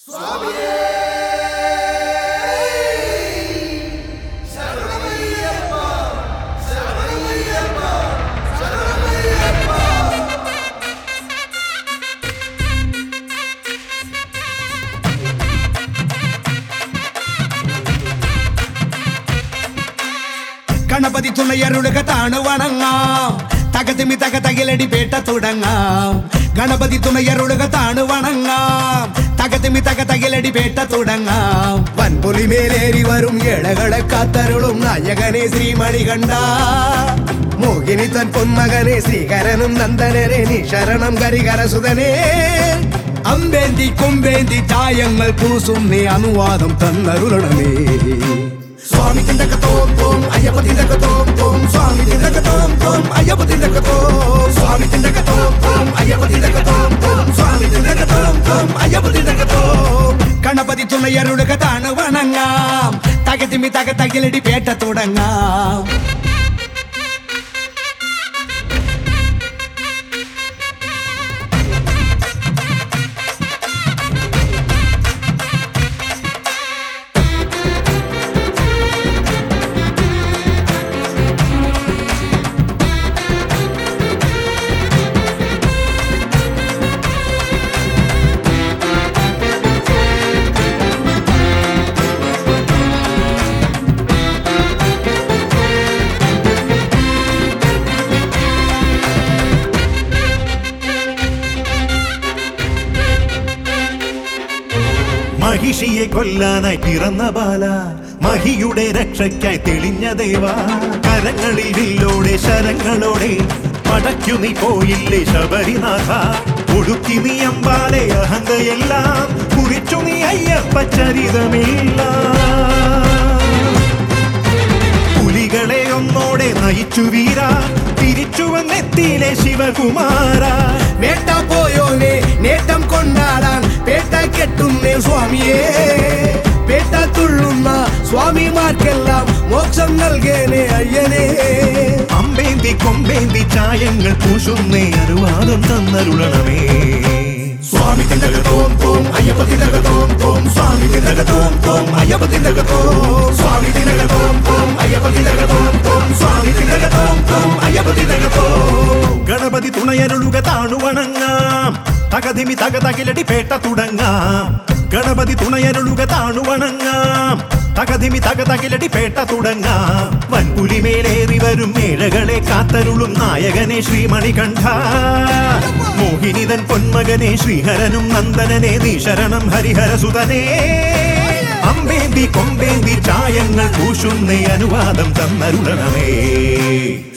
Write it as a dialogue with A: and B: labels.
A: ഗണപതി തുണയരുളുക താണു വണങ്ങാം തകതിമി തക തകിലടി പേട്ട തുടങ്ങാം ഗണപതി തുണയരുളുക താണു വണങ്ങാം തകതിമി തക തകിലടി പേട്ട തുടങ്ങാം വൻപുലി മേലേറി വരും ഇളകളെ കാത്തരുളും നായകനെ ശ്രീമണി കണ്ട മോഹിനി തൻ പൊന്മകനെ ശ്രീകരനും നന്ദനരെ നീ ശരണം കരികരസുതനേ അമ്പേന്തി കൊമ്പേന്തി ചായങ്ങൾ പൂസും നീ അനുവാദം തന്നരുളണമേ സ്വാമി തിണ്ടകത്തോം തോം അയ്യപ്പ തിണ്ടകത്തോം തോം സ്വാമി തിണ്ടകത്തോം തോം അയ്യപ്പ തിണ്ടകത്തോം സ്വാമി തിണ്ടകത്തോം തോം അയ്യപ്പ തിണ്ടകത്തോം തോം സ്വാമി തിണ്ടകത്തോം തോം അയ്യപ്പ തിണ്ടകത്തോം ഗണപതി തുണയരുളുക താണ് വണങ്ങാം തകതിമി തക തകിലടി പേട്ട തുടങ്ങാം
B: മഹിഷിയെ കൊല്ലാനായി പിറന്ന ബാല മഹിയുടെ രക്ഷയ്ക്കായി തെളിഞ്ഞ ദേവ കരങ്ങളിൽ വില്ലോടെ ശരങ്ങളോടെ പടയ്ക്കു നീ പോയില്ലേ ശബരിനാഥ ഒടുക്കി നീ അമ്പാലെ അഹന്തയെല്ലാം കുറിച്ചു നീ അയ്യപ്പ ചരിതമില്ല പുലികളെ ഒന്നോടെ നയിച്ചു വീര തിരിച്ചു വന്നെത്തിയിലെ ശിവകുമാര
A: വേട്ട പോയോനെ നേട്ടം കൊണ്ടാടാൻ പേട്ട കെട്ടുന്നേ സ്വാമിയേ പേട്ട തുള്ളുന്ന സ്വാമിമാർക്കെല്ലാം മോക്ഷം നൽകേനെ അയ്യനേ
B: അമ്പേന്തി കൊമ്പേന്തി ചായങ്ങൾ പൂശുന്നേ അനുവാദം തന്നരുളണമേ
A: സ്വാമി തിണ്ടകത്തോം തോം അയ്യപ്പ തിണ്ടകത്തോം തോം സ്വാമി തിണ്ടകത്തോം തോം അയ്യപ്പ തിണ്ടകത്തോം സ്വാമി തിണ്ടകത്തോം തോം അയ്യപ്പ തിണ്ടകത്തോം തോം സ്വാമി തിണ്ടകത്തോം തോം അയ്യപ്പ തിണ്ടകത്തോം
B: ഗണപതി തുണയരുളുക താണുവണങ്ങാം തകതിമി തക തകിലടി പേട്ട തുടങ്ങാം ഗണപതി തുണയരുളുക താണുവണങ്ങാം തകതിമി തക തകിലടി പേട്ട തുടങ്ങാം വൻപുലിമേലേറി വരും മേഴകളെ കാത്തരുളും നായകനെ ശ്രീമണി കണ്ഠ മോഹിനിതൻ പൊന്മകനെ ശ്രീഹരനും നന്ദനനെ നീ ശരണം ഹരിഹരസുതനേ അമ്പേന്തി കൊമ്പേന്തി ചായങ്ങൾ പൂശുന്നേ അനുവാദം തന്നരുളണമേ